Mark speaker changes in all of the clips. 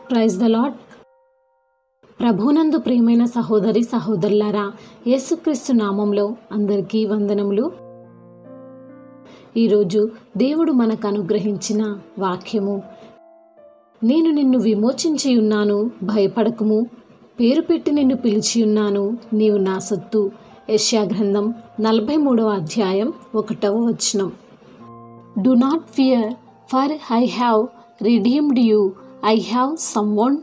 Speaker 1: praise the lord ప్రభునందు ప్రియమైన సహోదరి సహోదరులారా యేసుక్రీస్తు నామంలో అందరికీ వందనములు ఈరోజు దేవుడు మనకు అనుగ్రహించిన వాక్యము నేను నిన్ను విమోచించి ఉన్నాను భయపడకుము పేరు పెట్టి నిన్ను పిలిచి ఉన్నాను నీవు నా సొత్తు యెషయా గ్రంథం నలభై మూడవ అధ్యాయం ఒకటవ వచనం do not fear for I have redeemed you I have summoned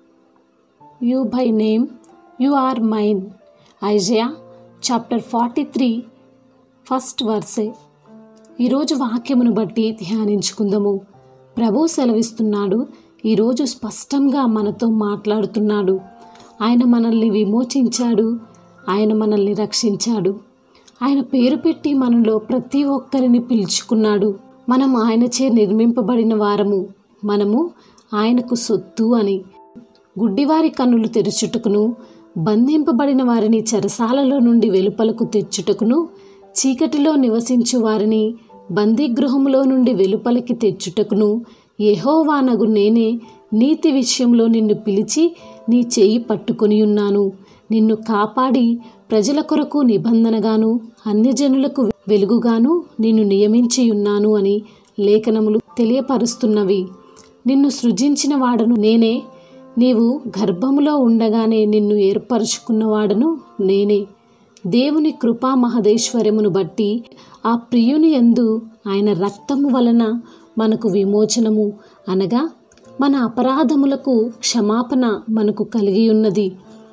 Speaker 1: you by name you are mine Isaiah chapter forty three first verse ఈరోజు వాక్యమును బట్టి ధ్యానించుకుందాము ప్రభు సెలవిస్తున్నాడు ఈరోజు స్పష్టంగా మనతో మాట్లాడుతున్నాడు ఆయన మనల్ని విమోచించాడు ఆయన మనల్ని రక్షించాడు ఆయన పేరు పెట్టి మనలో ప్రతి ఒక్కరిని పిలుచుకున్నాడు మనం ఆయనచే నిర్మింపబడిన వారము మనము ఆయనకు సొత్తు అని గుడ్డివారి కన్నులు తెరుచుటకును బంధింపబడిన వారిని చెరసాలలో నుండి వెలుపలకు తెచ్చుటకును చీకటిలో నివసించు వారిని బందీగృహములో నుండి వెలుపలికి తెచ్చుటకును యెహోవానగు నేనే నీతి విషయంలో నిన్ను పిలిచి నీ చేయి పట్టుకొని ఉన్నాను నిన్ను కాపాడి ప్రజల కొరకు నిబంధనగాను అన్యజనులకు వెలుగుగాను నిన్ను నియమించి ఉన్నాను అని లేఖనములు తెలియపరుస్తున్నవి నిన్ను సృజించిన వాడను నేనే నీవు గర్భములో ఉండగానే నిన్ను ఏర్పరచుకున్నవాడను నేనే దేవుని కృపా మహదేశ్వర్యమును బట్టి ఆ ప్రియుని ఎందు ఆయన రక్తము వలన మనకు విమోచనము అనగా మన అపరాధములకు క్షమాపణ మనకు కలిగి ఉన్నది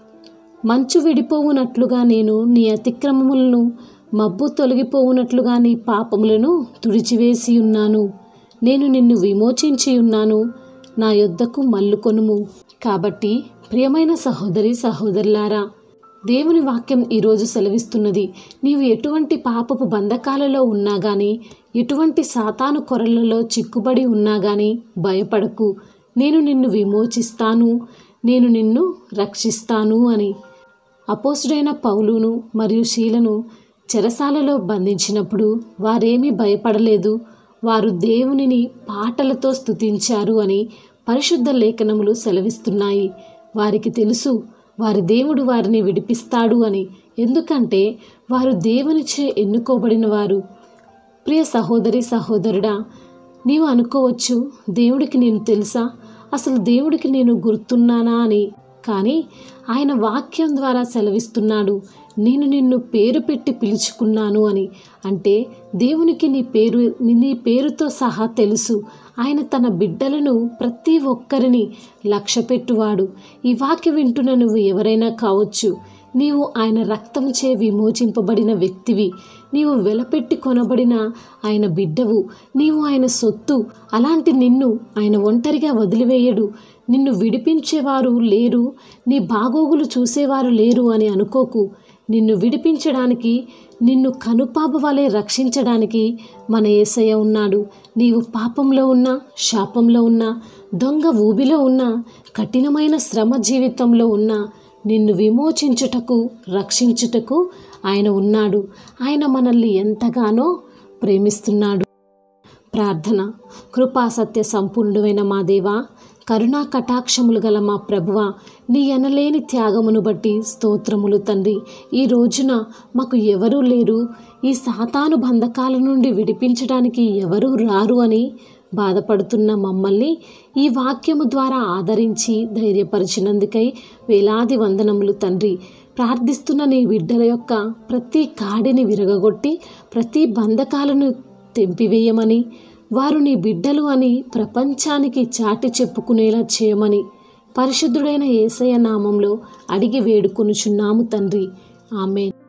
Speaker 1: మంచు విడిపోవునట్లుగా నేను నీ అతిక్రమములను మబ్బు తొలగిపోవునట్లుగా నీ పాపములను తుడిచివేసి ఉన్నాను నేను నిన్ను విమోచించి ఉన్నాను నా యొద్దకు మల్లుకొనుము కాబట్టి ప్రియమైన సహోదరి సహోదరులారా దేవుని వాక్యం ఈరోజు సెలవిస్తున్నది నీవు ఎటువంటి పాపపు బంధకాలలో ఉన్నా గాని ఎటువంటి సాతాను కొరలలో చిక్కుబడి ఉన్నా గాని భయపడకు నేను నిన్ను విమోచిస్తాను నేను నిన్ను రక్షిస్తాను అని అపోసుడైన పౌలును మరియు శీలను చెరసాలలో బంధించినప్పుడు వారేమీ భయపడలేదు వారు దేవునిని పాటలతో స్తుతించారు అని పరిశుద్ధ లేఖనములు సెలవిస్తున్నాయి వారికి తెలుసు వారి దేవుడు వారిని విడిపిస్తాడు అని ఎందుకంటే వారు దేవునిచే ఎన్నుకోబడిన వారు ప్రియ సహోదరి సహోదరుడా నీవు అనుకోవచ్చు దేవుడికి నేను తెలుసా అసలు దేవుడికి నేను గుర్తున్నానా అని కానీ ఆయన వాక్యం ద్వారా సెలవిస్తున్నాడు నేను నిన్ను పేరు పెట్టి పిలుచుకున్నాను అని అంటే దేవునికి నీ పేరు నీ పేరుతో సహా తెలుసు ఆయన తన బిడ్డలను ప్రతి ఒక్కరిని లక్ష్యపెట్టువాడు ఈ వాక్యం వింటున్న నువ్వు ఎవరైనా కావచ్చు నీవు ఆయన రక్తంచే విమోచింపబడిన వ్యక్తివి నీవు వెలపెట్టి కొనబడిన ఆయన బిడ్డవు నీవు ఆయన సొత్తు అలాంటి నిన్ను ఆయన ఒంటరిగా వదిలివేయడు నిన్ను విడిపించేవారు లేరు నీ బాగోగులు చూసేవారు లేరు అని అనుకోకు నిన్ను విడిపించడానికి నిన్ను కనుపాప వలె రక్షించడానికి మన ఏసయ్య ఉన్నాడు నీవు పాపంలో ఉన్నా శాపంలో ఉన్నా దొంగ ఊబిలో ఉన్నా కఠినమైన శ్రమ జీవితంలో ఉన్నా నిన్ను విమోచించుటకు రక్షించుటకు ఆయన ఉన్నాడు ఆయన మనల్ని ఎంతగానో ప్రేమిస్తున్నాడు ప్రార్థన కృపా సత్య సంపూర్ణుడైన మా దేవా కరుణా కటాక్షములు గల మా ప్రభువ నీ ఎనలేని త్యాగమును బట్టి స్తోత్రములు తండ్రి ఈ రోజున మాకు ఎవరూ లేరు ఈ సాతాను బంధకాల నుండి విడిపించడానికి ఎవరూ రారు అని బాధపడుతున్న మమ్మల్ని ఈ వాక్యము ద్వారా ఆదరించి ధైర్యపరిచినందుకై వేలాది వందనములు తండ్రి ప్రార్థిస్తున్న నీ బిడ్డల యొక్క ప్రతి కాడిని విరగగొట్టి ప్రతి బంధకాలను తెంపివేయమని వారు నీ బిడ్డలు అని ప్రపంచానికి చాటి చెప్పుకునేలా చేయమని పరిశుద్ధుడైన ఏసయ్య నామంలో అడిగి వేడుకొనుచున్నాము తండ్రి ఆమె